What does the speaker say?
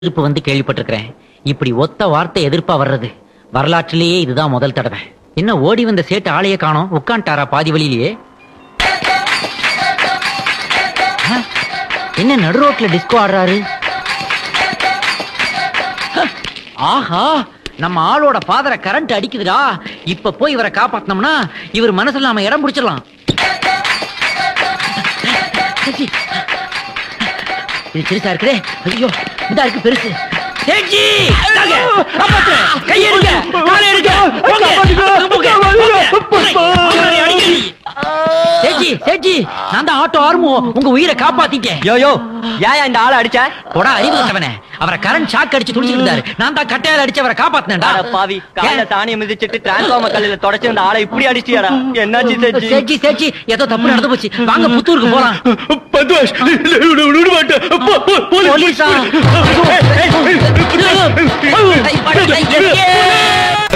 எதிர்ப்பு வந்து கேள்விப்பட்டிருக்கிறேன் இப்படி ஒத்த வார்த்தை எதிர்ப்பா வர்றது வரலாற்றிலேயே இதுதான் முதல் தடவை என்ன ஓடி வந்த சேட்டு ஆளைய காணோம் உட்காந்துட்டாரா பாதி வழியிலேயே ஆ, என்ன நடு ரோட்ல டிஸ்கோ ஆடுறாரு ஹ, ஆஹா நம்ம ஆளோட பாதர கரண்ட் அடிக்குதுடா இப்ப போய் இவரை காப்பாத்தினோம்னா இவர் மனசுல நாம இடம் பிடிச்சிடலாம் சேச்சி, இது சிறுசா இருக்குதே ஐயோ இதா இருக்கு பெருசு சேச்சி இந்தாங்க, காப்பாத்துறேன். கையை எடுங்க, காலை எடுங்க, போங்க, போங்க, போங்க, போங்க, அடிங்க. சேச்சி சேச்சி நான் தான் ஆட்டோ ஆர்மோ உங்க உயிரை காப்பாத்திட்டேன் யோ யோ ஏன் இந்த ஆளை அடிச்ச போடா அறிவு கட்டவனே அவரை கரண்ட் ஷாக் அடிச்சு துடிச்சிட்டு இருந்தாரு நான் தான் கட்டையால அடிச்சு அவரை காப்பாத்தினேன்டா அட பாவி காலையில தானிய மிதிச்சிட்டு டிரான்ஸ்ஃபார்மர் கல்லுல தொடச்சு இந்த ஆளை இப்படி அடிச்சியாடா என்னாச்சு தேச்சி சேச்சி சேச்சி ஏதோ தப்பு நடந்து போச்சு வாங்க புத்தூருக்கு போலாம் பத்வாஷ் விட மாட்டேன் போ, போ, போலீஸ், போலீஸா? போலீஸ். ஏய், ஏய், ஏய், ஐ, பட, ஐ, எஸ்கே!